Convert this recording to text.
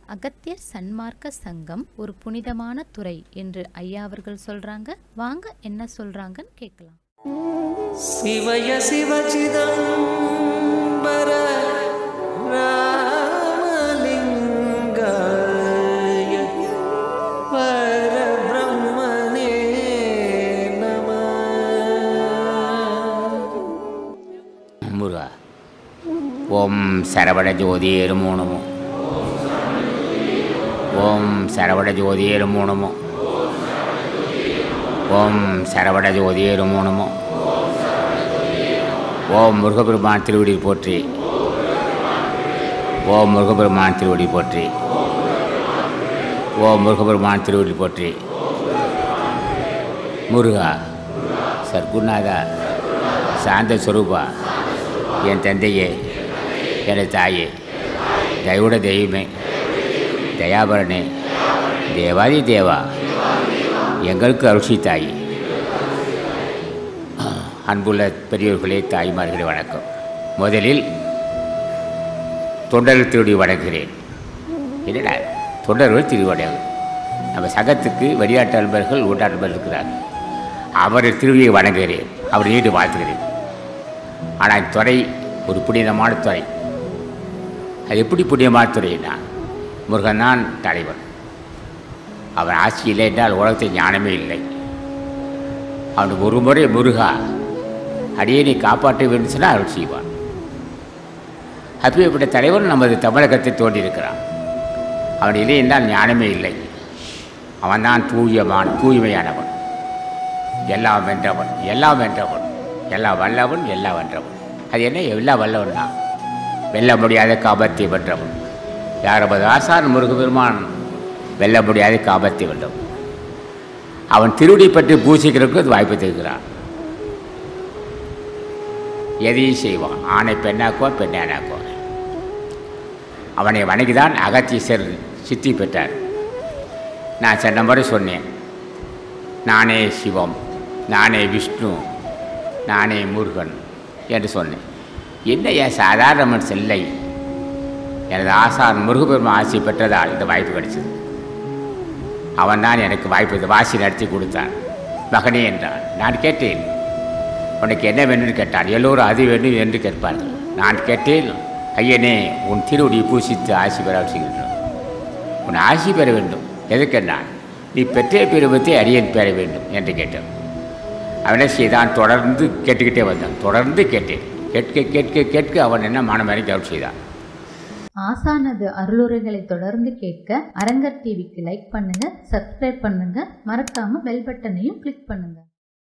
அகத்தியர் சன்மார்க்க சங்கம் ஒரு புனிதமான துறை என்று ஐயா அவர்கள் சொல்றாங்க வாங்க என்ன சொல்றாங்கன்னு கேட்கலாம் शिवय शिवचिदम्बर रामलिङ्गाय परब्रह्मणे नमः முருகா ஓம் சரவண ஜோதி எருமோனமோ ஓம் சரவண ஜோதி எருமோனமோ ஓம் சரவண ஜோதி எருமோனமோ ஓம் முருகபெருமான் திருவடி போற்றி ஓம் முருகபெருமான் திருவடி போற்றி ஓம் முருகபெருமான் திருவடி போற்றி முருகா சர்க்குநாதா சாந்த ஸ்வரூபா என் தந்தையே எனது தாயே தயவுட தெய்வமே தயாபரனே தேவாதி தேவா எங்களுக்கு அருஷி தாயி அன்புள்ள பெரியவர்களே தாய்மார்களே வணக்கம் முதலில் தொண்டர்கள் திருடி வணங்குகிறேன் என்னடா தொண்டர்கள் திருடி வணங்கு நம்ம சங்கத்துக்கு வெளிநாட்டு அன்பர்கள் உள்நாட்டு அன்பர்கள் இருக்கிறார்கள் அவர் திருவியை வணங்குகிறேன் அவர் நீடு வாழ்த்துகிறேன் ஆனால் துறை ஒரு புனிதமான துறை அது எப்படி புனிதமான துறைனா முருகன் தான் தலைவர் அவன் ஆட்சி இல்லை என்றால் உலகத்தில் ஞானமே இல்லை அவனுக்கு ஒரு முறை முருகா அடியே நீ காப்பாற்ற வேண்டும் சொன்னால் அருள் செய்வான் அப்படிப்பட்ட தலைவர் நமது தமிழகத்தை தோன்றியிருக்கிறான் அவன் இல்லை என்றால் ஞானமே இல்லை அவன்தான் தூயமான் தூய்மையானவன் எல்லாம் வென்றவன் எல்லாம் வென்றவன் எல்லாம் வல்லவன் எல்லாம் வென்றவன் அது என்ன எல்லாம் வல்லவன் தான் வெல்ல முடியாத காபத்தை வென்றவன் யாரபது ஆசான் முருகபெருமான் வெல்ல முடியாத காபத்தை வென்றவன் அவன் திருடி பற்றி பூசிக்கிறதுக்கு அது வாய்ப்பு தருகிறான் எதையும் செய்வான் ஆணை பெண்ணாக்குவான் பெண்ணை ஆணாக்குவான் அவனை வணங்கிதான் அகத்தீசர் சித்தி பெற்றார் நான் சென்ற முறை சொன்னேன் நானே சிவம் நானே விஷ்ணு நானே முருகன் என்று சொன்னேன் என்ன ஏன் சாதாரண மனுஷன் இல்லை எனது ஆசான் முருகபெருமா ஆசி பெற்றதால் இந்த வாய்ப்பு கிடைச்சது அவன் தான் எனக்கு வாய்ப்பு இந்த வாசி நடத்தி கொடுத்தான் மகனே என்றான் நான் கேட்டேன் உனக்கு என்ன வேணும்னு கேட்டான் எல்லோரும் அது வேண்டும் என்று கேட்பார்கள் நான் கேட்டேன் ஐயனே உன் திருவடியை பூசித்து ஆசி பெற செய்கின்றோம் உன் ஆசி பெற வேண்டும் எதுக்கென்றான் நீ பெற்ற பெருமத்தை அடியேன் பெற வேண்டும் என்று கேட்டான் அவனை செய்தான் தொடர்ந்து கேட்டுக்கிட்டே வந்தான் தொடர்ந்து கேட்டேன் கேட்க கேட்க கேட்க அவன் என்ன மனமறை கவனம் செய்தான் ஆசானது அருளுரைகளை தொடர்ந்து கேட்க அரங்கர் டிவிக்கு லைக் பண்ணுங்க சப்ஸ்கிரைப் பண்ணுங்க மறக்காம பெல் பட்டனையும் கிளிக் பண்ணுங்க